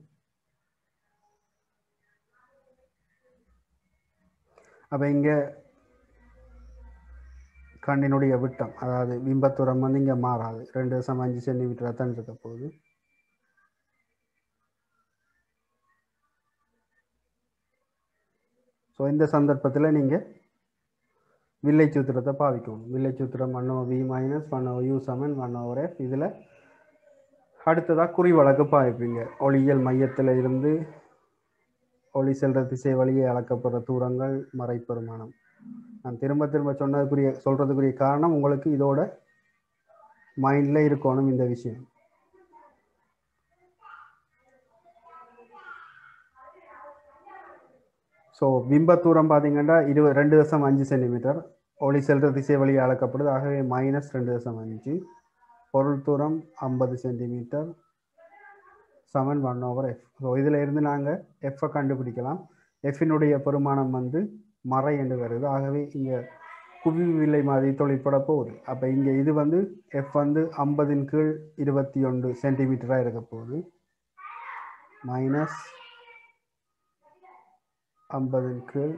அப்போ இங்கே கண்ணினுடைய விட்டம் அதாவது பிம்பத்தூரம் வந்து இங்கே மாறாது ரெண்டு தசம் அஞ்சு சென்டிமீட்டராக தான் இருக்க போகுது ஸோ இந்த சந்தர்ப்பத்தில் நீங்கள் வில்லை சூத்திரத்தை பாவிக்கணும் வில்லை சூத்திரம் one O V minus one O U சமன் ஒன் ஓவர் எஃப் இதில் அடுத்ததாக குறி வழக்கு பாய்ப்பீங்க ஒளியியல் மையத்தில் இருந்து ஒளி செல்ற திசை வழியே அளக்கப்படுற தூரங்கள் மறைப்பெருமானம் நான் திரும்ப திரும்ப சொன்னதுக்குரிய சொல்கிறதுக்குரிய காரணம் உங்களுக்கு இதோட மைண்டில் இருக்கணும் இந்த விஷயம் ஸோ பிம்ப தூரம் பார்த்தீங்கன்னா இருபது ரெண்டு தசம் அஞ்சு சென்டிமீட்டர் ஒளி செல்ற திசை வழி அளக்கப்படுது ஆகவே மைனஸ் ரெண்டு தசம் அஞ்சு பொருள் தூரம் ஐம்பது centimetre seven one over F so இதில் இருந்து நாங்கள் எஃப்பை கண்டுபிடிக்கலாம் எஃப்பினுடைய பெருமானம் வந்து மறை என்று வருது ஆகவே இங்கே குவிவில்லை மாதிரி தொழிற்பட போகுது அப்போ இங்கே இது வந்து எஃப் வந்து ஐம்பதின் கீழ் இருபத்தி ஒன்று சென்டிமீட்டராக இருக்க போகுது மைனஸ் ஐம்பதின் கீழ்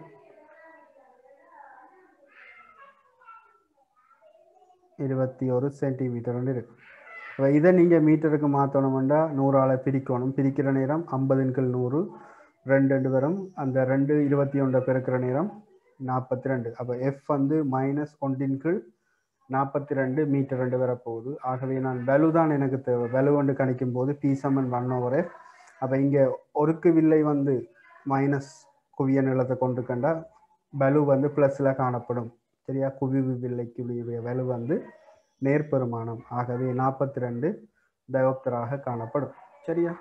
இருபத்தி ஒரு சென்டிமீட்டர்னு இருக்கு இப்போ இதை நீங்கள் மீட்டருக்கு மாற்றணும்னா நூறால் பிரிக்கணும் பிரிக்கிற நேரம் ஐம்பதின் கீழ் நூறு ரெண்டு ரெண்டு வரும் அந்த ரெண்டு இருபத்தி ஒன்றை பெருக்கிற நேரம் நாற்பத்தி ரெண்டு அப்போ எஃப் வந்து மைனஸ் ஒன்றின் கீழ் நாற்பத்தி ரெண்டு மீட்டர் ரெண்டு வரப்போகுது ஆகவே நான் வலு தான் எனக்கு தேவை வலு ஒன்று கணிக்கும் போது பி சமன் ஒன் ஓவர் எஃப் அப்போ இங்கே ஒருக்கு வில்லை வந்து மைனஸ் குவிய நிலத்தை கொண்டு கண்டா வலு வந்து ப்ளஸில் காணப்படும் சரியா குவிவு வில்லைக்குரிய வலு வந்து நேர்பெருமானம் ஆகவே நாற்பத்தி ரெண்டு தயோப்தராக காணப்படும் சரியா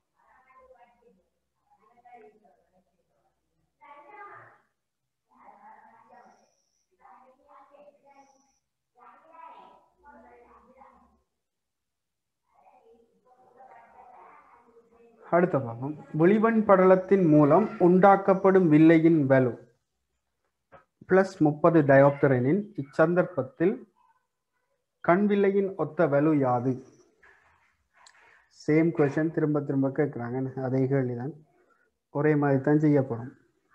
அடுத்த பாகம் வெளிவன் படலத்தின் மூலம் உண்டாக்கப்படும் வில்லையின் வலு பிளஸ் முப்பது டயோப்தரனின் இச்சந்தர்ப்பத்தில் கண்வில்லையின் ஒத்த வலு யாது சேம் கொஷன் திரும்ப திரும்ப கேட்குறாங்க அதே கேள்விதான் ஒரே மாதிரி தான் செய்ய போகிறோம்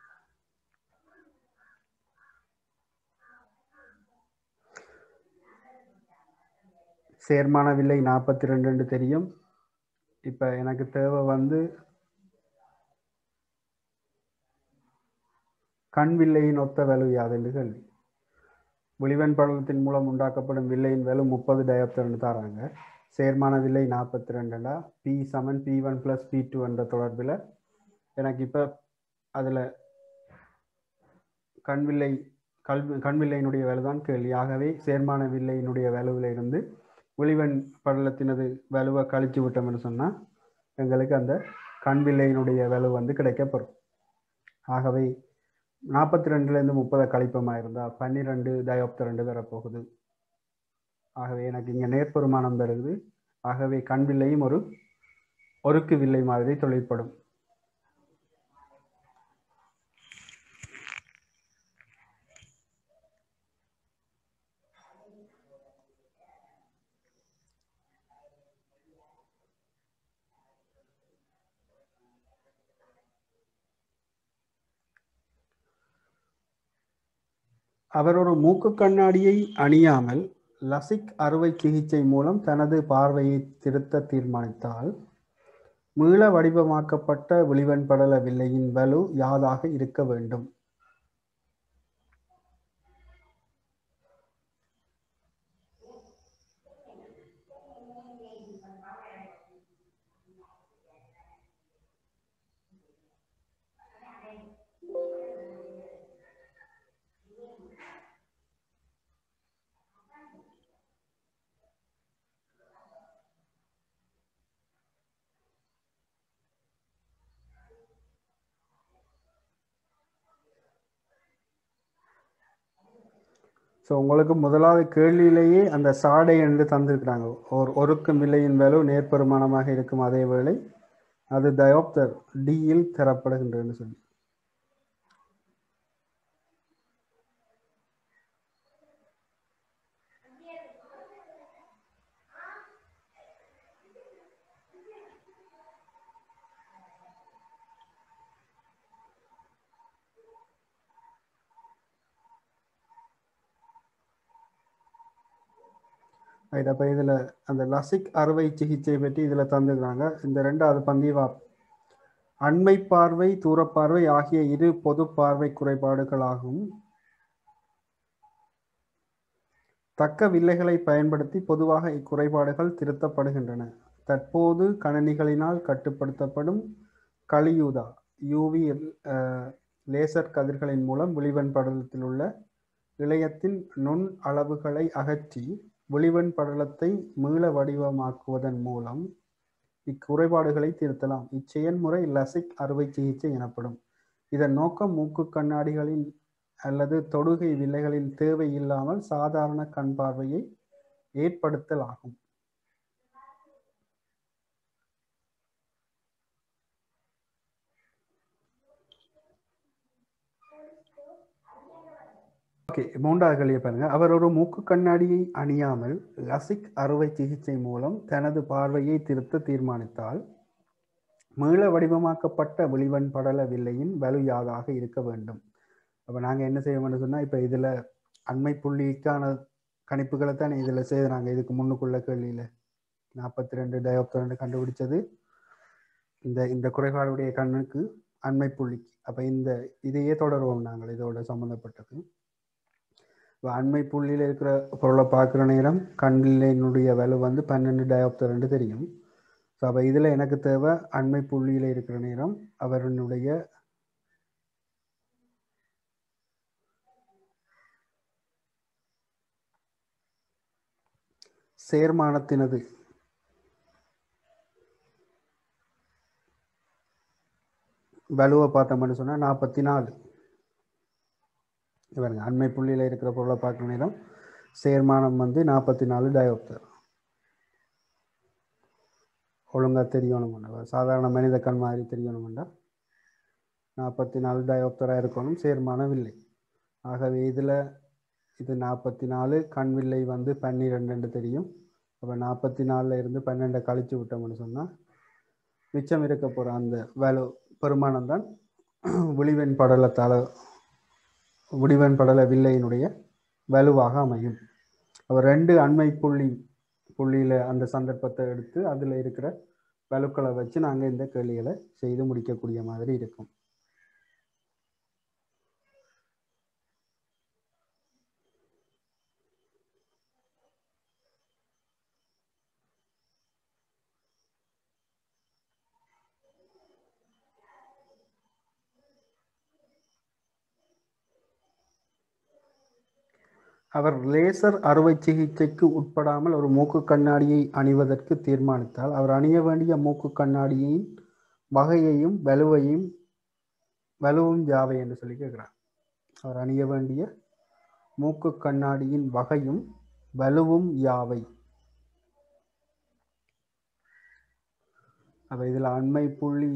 சேர்மான வில்லை நாற்பத்தி ரெண்டு தெரியும் இப்போ எனக்கு தேவை வந்து கண் வில்லையின் ஒத்த வலு யாது என்று கேள்வி ஒளிவன் படலத்தின் மூலம் உண்டாக்கப்படும் வில்லையின் வலு முப்பது டயோப்தர்னு தராங்க சேர்மான வில்லை நாற்பத்தி ரெண்டுண்டா P seven P one plus P two என்ற தொடர்பில் எனக்கு இப்போ அதில் கண் வில்லை கல்வி கண் வில்லையினுடைய வேலை தான் கேள்வி ஆகவே சேர்மான வில்லையினுடைய வலுவில் இருந்து ஒளிவன் படலத்தினது வலுவை கழிச்சு விட்டோம்னு சொன்னால் எங்களுக்கு அந்த கண் வில்லையினுடைய வலு வந்து கிடைக்கப்பெறும் ஆகவே நாற்பத்தி ரெண்டுலேருந்து முப்பதை கழிப்பமாக இருந்தால் பன்னிரெண்டு தயோப்த ரெண்டு வரப்போகுது ஆகவே எனக்கு இங்கே நேர்பெருமானம் தருது ஆகவே கண் வில்லையும் ஒரு ஒருக்கு வில்லை மாதிரி தொழிற்படும் அவர் ஒரு மூக்கு கண்ணாடியை அணியாமல் லசிக் அறுவை சிகிச்சை மூலம் தனது பார்வையை திருத்த தீர்மானித்தால் மீள வடிவமாக்கப்பட்ட விழிவன் படல வில்லையின் வலு யாதாக இருக்க வேண்டும் ஸோ உங்களுக்கு முதலாவது கேள்வியிலேயே அந்த சாடை என்று தந்திருக்கிறாங்க ஒரு ஒருக்கும் விலையின் வேலு நேர்பெருமானமாக இருக்கும் அதே வேளை அது தயோப்தர் டியில் தரப்படுகின்றதுன்னு சொல்லி ரைட் அப்போ இதில் அந்த லசிக் அறுவை சிகிச்சை பற்றி இதில் தந்துக்கிறாங்க இந்த ரெண்டாவது பந்திவா அண்மை பார்வை தூரப்பார்வை ஆகிய இரு பொது பார்வை குறைபாடுகளாகும் தக்க வில்லைகளை பயன்படுத்தி பொதுவாக இக்குறைபாடுகள் திருத்தப்படுகின்றன தற்போது கணனிகளினால் கட்டுப்படுத்தப்படும் கலியூதா யூவி லேசர் கதிர்களின் மூலம் விழிவன் படலத்தில் உள்ள இழையத்தின் நுண் அளவுகளை அகற்றி விழிவன் படலத்தை மீள வடிவமாக்குவதன் மூலம் இக்குறைபாடுகளை திருத்தலாம் இச்செயல்முறை லசிக் அறுவை சிகிச்சை எனப்படும் இதன் நோக்கம் மூக்கு கண்ணாடிகளின் அல்லது தொடுகை வில்லைகளின் தேவை இல்லாமல் சாதாரண கண் பார்வையை ஏற்படுத்தல் ஆகும் ஓகே மூன்றாவது கேள்வியை பாருங்க அவர் ஒரு மூக்கு கண்ணாடியை அணியாமல் லசிக் அறுவை சிகிச்சை மூலம் தனது பார்வையை திருத்த தீர்மானித்தால் மீள வடிவமாக்கப்பட்ட விழிவன் படல வில்லையின் வலு யாதாக இருக்க வேண்டும் அப்போ நாங்கள் என்ன செய்வோம்னு சொன்னால் இப்போ இதில் அண்மை புள்ளிக்கான கணிப்புகளை தான் இதில் செய்கிறாங்க இதுக்கு முன்னுக்குள்ள கேள்வியில் நாற்பத்தி ரெண்டு டயோப்தரண்டு கண்டுபிடிச்சது இந்த இந்த குறைபாடுடைய கண்ணுக்கு அண்மை புள்ளிக்கு அப்போ இந்த இதையே தொடருவோம் நாங்கள் இதோட சம்மந்தப்பட்டது இப்போ அண்மை புள்ளியில் இருக்கிற பொருளை பார்க்குற நேரம் கண்ணினுடைய வலு வந்து பன்னெண்டு டயோப்தரண்டு தெரியும் ஸோ அப்போ இதில் எனக்கு தேவை அண்மை புள்ளியில் இருக்கிற நேரம் அவருடைய சேர்மானத்தினது வலுவை பார்த்தோம்னு சொன்னால் நாற்பத்தி நாலு இவருங்க அண்மை புள்ளியில் இருக்கிற பொருளை பார்க்குற நேரம் சேர்மானம் வந்து நாற்பத்தி நாலு டயோப்தர் ஒழுங்காக தெரியணும்னா சாதாரண மனித கண் மாதிரி தெரியணும்னா நாற்பத்தி நாலு டயோப்தராக இருக்கணும் சேர்மானம் இல்லை ஆகவே இதில் இது நாற்பத்தி நாலு கண் வில்லை வந்து பன்னிரெண்டு தெரியும் அப்போ நாற்பத்தி நாலில் இருந்து பன்னெண்டை கழிச்சு விட்டோம்னு சொன்னால் மிச்சம் இருக்க போகிற அந்த வேலு பெருமானம் தான் விழிவெண் படலத்தால் விடிவன் படல வில்லையினுடைய வலுவாக அமையும் அவர் ரெண்டு அண்மை புள்ளி புள்ளியில் அந்த சந்தர்ப்பத்தை எடுத்து அதில் இருக்கிற வலுக்களை வச்சு நாங்கள் இந்த கேள்விகளை செய்து முடிக்கக்கூடிய மாதிரி இருக்கும் அவர் லேசர் அறுவை சிகிச்சைக்கு உட்படாமல் ஒரு மூக்கு கண்ணாடியை அணிவதற்கு தீர்மானித்தால் அவர் அணிய வேண்டிய மூக்கு கண்ணாடியின் வகையையும் வலுவையும் வலுவும் யாவை என்று சொல்லி கேட்கிறார் அவர் அணிய வேண்டிய மூக்கு கண்ணாடியின் வகையும் வலுவும் யாவை அப்ப இதில் அண்மை புள்ளி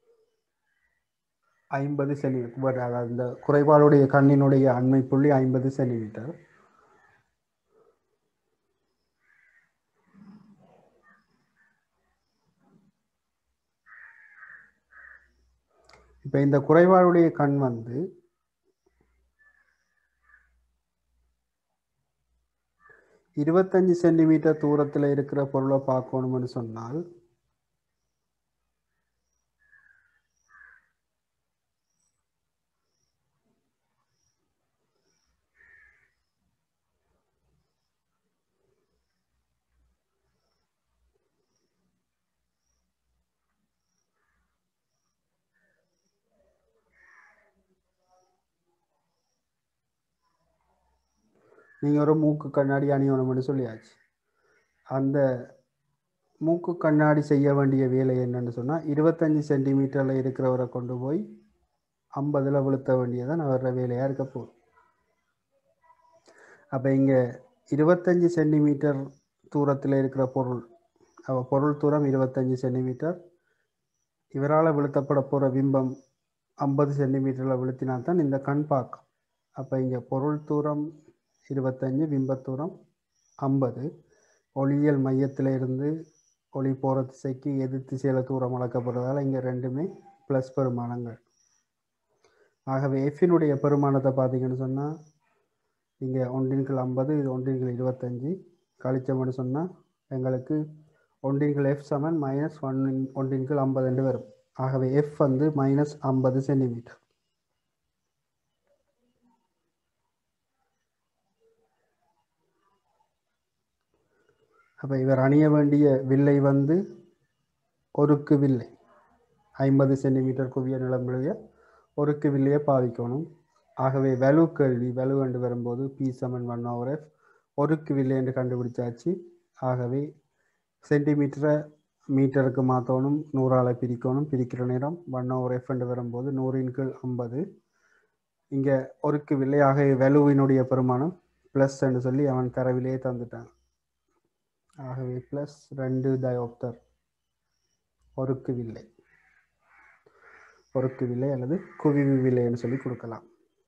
ஐம்பது சென்டிமீட்டர் அதாவது இந்த குறைபாடுடைய கண்ணினுடைய அண்மை புள்ளி ஐம்பது சென்டிமீட்டர் இப்போ இந்த குறைபாடுடைய கண் வந்து இருபத்தஞ்சு சென்டிமீட்டர் தூரத்தில் இருக்கிற பொருளை பார்க்கணும்னு சொன்னால் நீங்கள் ஒரு மூக்கு கண்ணாடி அணியணும்னு சொல்லியாச்சு அந்த மூக்கு கண்ணாடி செய்ய வேண்டிய வேலை என்னன்னு சொன்னால் இருபத்தஞ்சி சென்டிமீட்டரில் இருக்கிறவரை கொண்டு போய் ஐம்பதில் விழுத்த வேண்டியதான் அவரோட வேலையாக இருக்க போகுது அப்போ இங்கே இருபத்தஞ்சி சென்டிமீட்டர் தூரத்தில் இருக்கிற பொருள் அப்போ பொருள் தூரம் இருபத்தஞ்சி சென்டிமீட்டர் இவரால் விழுத்தப்பட போகிற பிம்பம் ஐம்பது சென்டிமீட்டரில் விழுத்தினா தான் இந்த கண் பார்க்கும் அப்போ இங்கே பொருள் தூரம் இருபத்தஞ்சி பிம்பத்தூரம் ஐம்பது ஒளியியல் மையத்தில் இருந்து ஒளி போகிற திசைக்கு எதிர் திசையில் தூரம் அளக்கப்படுறதால இங்கே ரெண்டுமே ப்ளஸ் பெருமானங்கள் ஆகவே எஃபினுடைய பெருமானத்தை பார்த்தீங்கன்னு சொன்னால் இங்கே ஒன்றின்கள் ஐம்பது இது ஒன்றின்கள் இருபத்தஞ்சி கழிச்சோம்னு சொன்னால் எங்களுக்கு ஒன்றின்கள் எஃப் சமன் மைனஸ் ஒன் ஒன்றின்கள் ஐம்பது ரெண்டு வரும் ஆகவே எஃப் வந்து மைனஸ் ஐம்பது சென்டிமீட்டர் அப்போ இவர் அணிய வேண்டிய வில்லை வந்து ஒருக்கு வில்லை ஐம்பது சென்டிமீட்டர் குவிய நிலமுடைய ஒருக்கு வில்லையை பாவிக்கணும் ஆகவே வலு கேள்வி வலு என்று வரும்போது பி சமன் ஒன் ஓவர் எஃப் ஒருக்கு வில்லை என்று கண்டுபிடிச்சாச்சு ஆகவே சென்டிமீட்டரை மீட்டருக்கு மாற்றணும் நூறால் பிரிக்கணும் பிரிக்கிற நேரம் ஒன் ஓவர் எஃப் என்று வரும்போது நூறின் கீழ் ஐம்பது இங்கே ஒருக்கு வில்லை ஆகவே வலுவினுடைய பெருமானம் ப்ளஸ் என்று சொல்லி அவன் தரவிலேயே தந்துட்டான் ஆகவே ப்ளஸ் ரெண்டு தயோப்தர் ஒருக்கு வில்லை ஒருக்கு வில்லை அல்லது குவிவு வில்லைன்னு சொல்லி கொடுக்கலாம்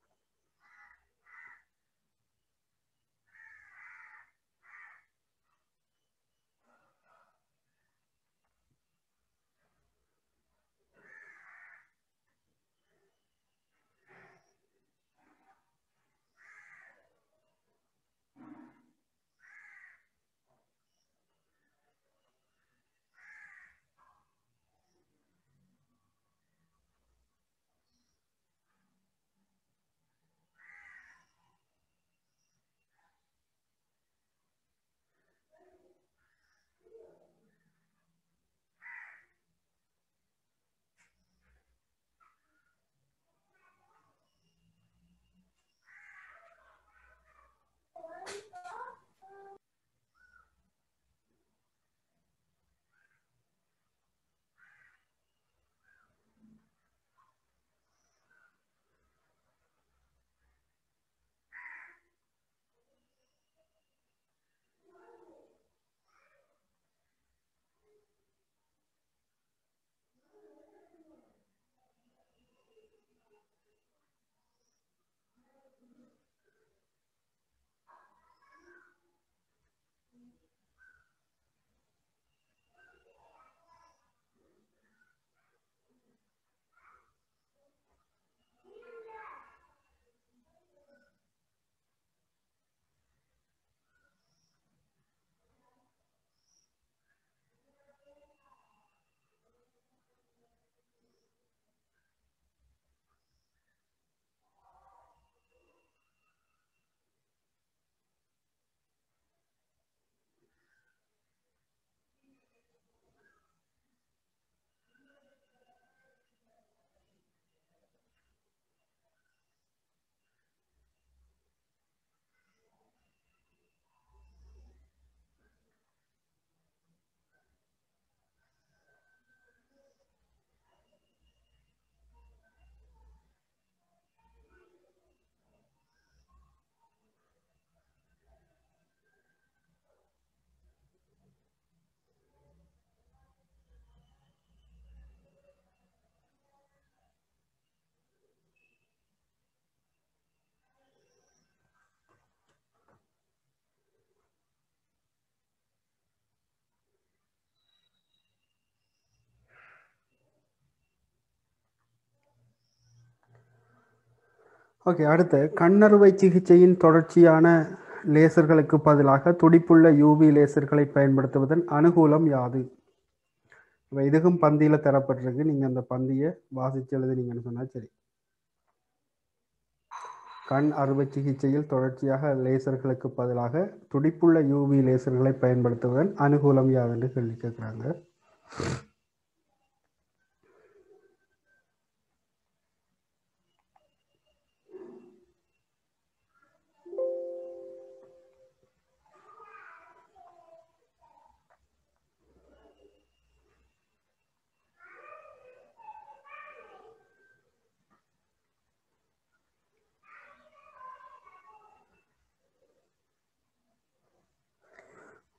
ஓகே அடுத்து கண்ணறுவை சிகிச்சையின் தொடர்ச்சியான லேசர்களுக்கு பதிலாக துடிப்புள்ள யூவி லேசர்களை பயன்படுத்துவதன் அனுகூலம் யாது இப்போ இதுக்கும் பந்தியில் தரப்பட்டிருக்கு நீங்கள் அந்த பந்தியை வாசித்து எழுதுனீங்கன்னு சொன்னால் சரி கண் அறுவை சிகிச்சையில் தொடர்ச்சியாக லேசர்களுக்கு பதிலாக துடிப்புள்ள யூவி லேசர்களை பயன்படுத்துவதன் அனுகூலம் யாதுன்னு கேள்வி கேட்குறாங்க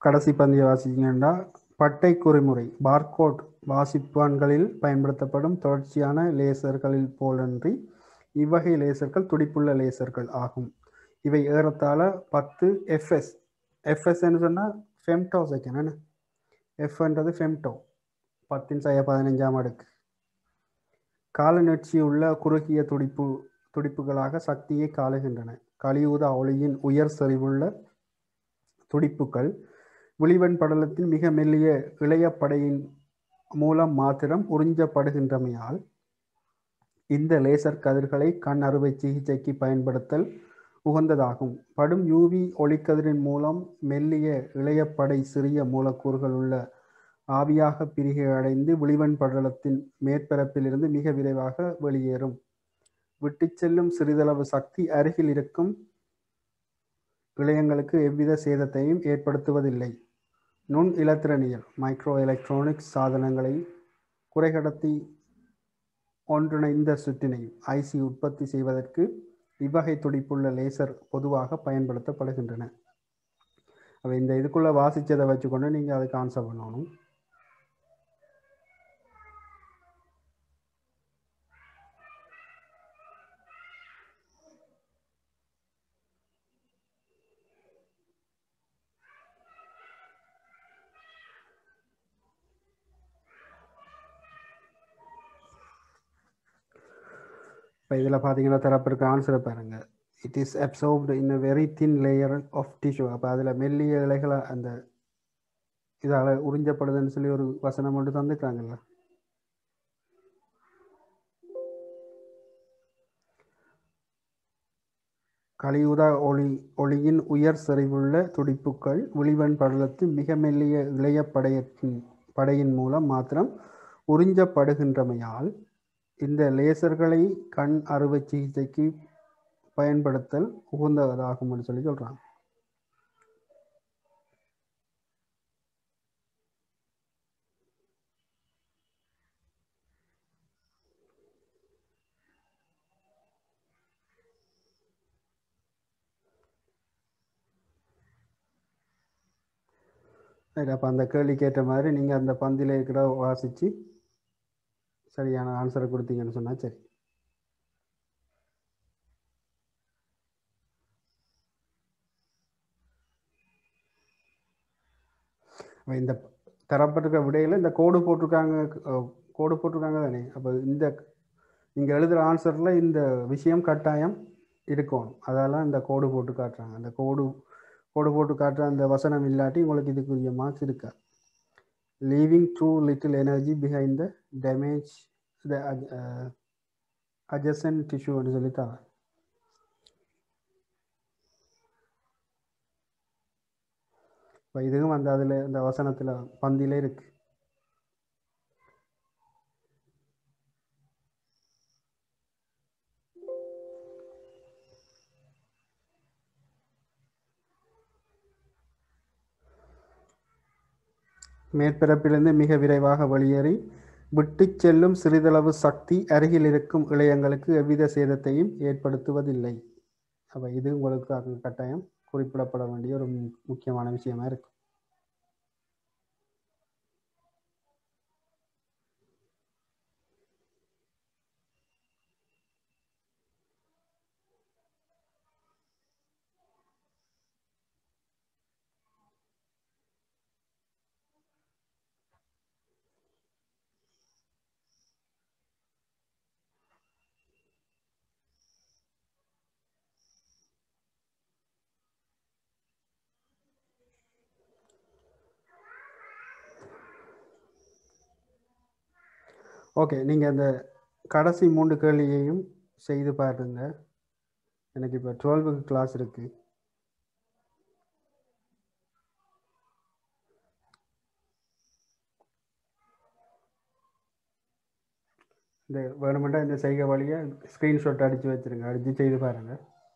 கடைசி பந்தியை வாசிங்கன்னா பட்டை குறிமுறை பார்கோட் வாசிப்பான்களில் பயன்படுத்தப்படும் தொடர்ச்சியான லேசர்களில் போலன்றி இவ்வகை லேசர்கள் துடிப்புள்ள லேசர்கள் ஆகும் இவை ஏறத்தாழ பத்து எஃப்எஸ் எஃப்எஸ்ன்னு சொன்னால் ஃபெம்டோ செகண்ட் என்ன எஃப்ன்றது ஃபெம்டோ பத்தின் செய்ய பதினஞ்சாம் அடுக்கு காலநெட்சி உள்ள குறுகிய துடிப்பு துடிப்புகளாக சக்தியை காலுகின்றன கலியூத ஒளியின் உயர் செறிவுள்ள துடிப்புகள் விழிவன் படலத்தின் மிக மெல்லிய இளையப்படையின் மூலம் மாத்திரம் உறிஞ்சப்படுகின்றமையால் இந்த லேசர் கதிர்களை கண் அறுவை சிகிச்சைக்கு பயன்படுத்தல் உகந்ததாகும் படும் யூவி ஒளிக்கதிரின் மூலம் மெல்லிய இளையப்படை சிறிய மூலக்கூறுகள் உள்ள ஆவியாக பிரிகை அடைந்து விழிவன் படலத்தின் மேற்பரப்பிலிருந்து மிக விரைவாக வெளியேறும் விட்டுச் செல்லும் சிறிதளவு சக்தி அருகில் இருக்கும் இழையங்களுக்கு எவ்வித சேதத்தையும் ஏற்படுத்துவதில்லை நுண் இலத்திரனியல் மைக்ரோ எலக்ட்ரானிக்ஸ் சாதனங்களை குறைகடத்தி ஒன்றிணைந்த சுற்றினையும் ஐசி உற்பத்தி செய்வதற்கு இவ்வகை துடிப்புள்ள லேசர் பொதுவாக பயன்படுத்தப்படுகின்றன அவை இந்த இதுக்குள்ள வாசிச்சதை வச்சுக்கொண்டு நீங்கள் அதுக்கு ஆன்சர் பண்ணணும் இப்போ இதில் பார்த்தீங்கன்னா தரப்பிற்கு ஆன்சரை பாருங்க it is observed in a very thin layer of tissue அப்போ அதில் மெல்லிய இலைகளை அந்த இதால் உறிஞ்சப்படுதுன்னு சொல்லி ஒரு வசனம் மட்டும் தந்துக்கிறாங்கல்ல கலியுத ஒளி ஒளியின் உயர் செறிவுள்ள துடிப்புகள் விழிவன் படலத்தில் மிக மெல்லிய இளைய படையத்தின் படையின் மூலம் மாத்திரம் உறிஞ்சப்படுகின்றமையால் இந்த லேசர்களை கண் அறுவை சிகிச்சைக்கு பயன்படுத்தல் உகந்ததாகும்னு சொல்லி சொல்றாங்க சரி அப்போ அந்த கேள்விக்கு ஏற்ற மாதிரி நீங்கள் அந்த பந்தியில் இருக்கிற வாசித்து சரியான ஆன்சரை கொடுத்தீங்கன்னு சொன்னால் சரி அப்ப இந்த தரப்பட்டிருக்க விடையில் இந்த கோடு போட்டிருக்காங்க அஹ், கோடு போட்டிருக்காங்க தானே அப்போ இந்த இங்கே எழுதுகிற ஆன்சரில் இந்த விஷயம் கட்டாயம் இருக்கணும் அதெல்லாம் இந்த கோடு போட்டு காட்டுறாங்க அந்த கோடு கோடு போட்டு காட்டுற அந்த வசனம் இல்லாட்டி உங்களுக்கு இதுக்குரிய மார்க்ஸ் இருக்கா leaving too little energy behind the damage the adjacent டிஷ்யூன்னு சொல்லி தரேன் இப்போ இதுவும் அந்த அதில் அந்த வசனத்தில் பந்தியில இருக்கு மேற்பரப்பிலிருந்து மிக விரைவாக வெளியேறி விட்டுச் செல்லும் சிறிதளவு சக்தி அருகில் இருக்கும் இழையங்களுக்கு எவ்வித சேதத்தையும் ஏற்படுத்துவதில்லை அப்போ இது உங்களுக்கு அது கட்டாயம் குறிப்பிடப்பட வேண்டிய ஒரு மு- முக்கியமான விஷயமா இருக்கு ஓகே நீங்கள் அந்த கடைசி மூன்று கேள்வியையும் செய்து பாருங்க எனக்கு இப்போ டுவெல்வுக்கு கிளாஸ் இருக்கு இந்த வேணுமெண்டா இந்த செய்கை வழியை ஸ்க்ரீன்ஷாட் அடித்து வச்சிருங்க அடித்து செய்து பாருங்க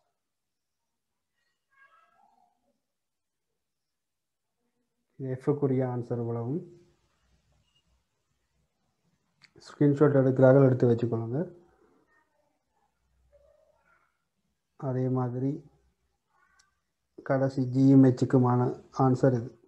இது எஃப்க்குரிய ஆன்சர் இவ்வளவும் ஸ்க்ரீன்ஷாட் எடுக்கிறார்கள் எடுத்து வச்சுக்கொள்ளுங்க அதே மாதிரி கடைசி ஜிஎம்ஹெச்சுக்குமான ஆன்சர் இது